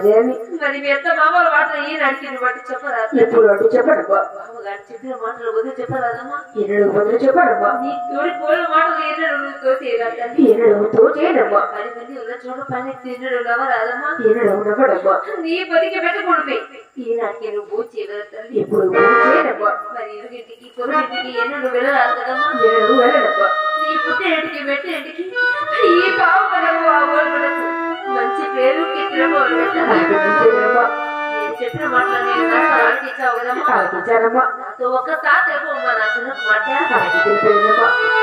అదేమి మరి మీ ఎంత మామూలు మాటలు ఈయన అడిగిన బట్టి చెప్పరా ఎప్పుడు అంటే చెప్పడమ్మా బామ్మగారు చెప్పిన మాటలు వదిలి చెప్పరాదమ్మా ఎన్నడు బదులు చెప్పడమ్మా నీ తోడి కోళ్ళ మాటలు ఎన్నడు నువ్వు తోసేయగల తల్లి ఎన్నడు తోచేయడమ్మా పది మంది ఉన్న చోట పని తిన్నడు నవరాదమ్మా ఎన్నడు నవ్వడమ్మా నీ బతికి పెట్టకూడదు ఈనాటికి నువ్వు పూజ చేయగల తల్లి ఎప్పుడు చేయడమ్మా మరి ఇరుగింటికి పొరుగింటికి ఎన్నడు వెళ్ళరాదు కదమ్మా ఎన్నడు వెళ్ళడమ్మా నీ పుట్టినటికి పెట్టినటికి ఈ పావులకు ఆ ఊరులకు మంచి పేరు కిట్టినమో ఆలకించడమ్మా నేను చెప్పిన మాటలు నేను నాతో ఆలకించావు కదమ్మా ఆలకించారమ్మా నాతో ఒక్కసారి చెప్పమ్మా నా చిన్న మాట ఆలకించడమ్మా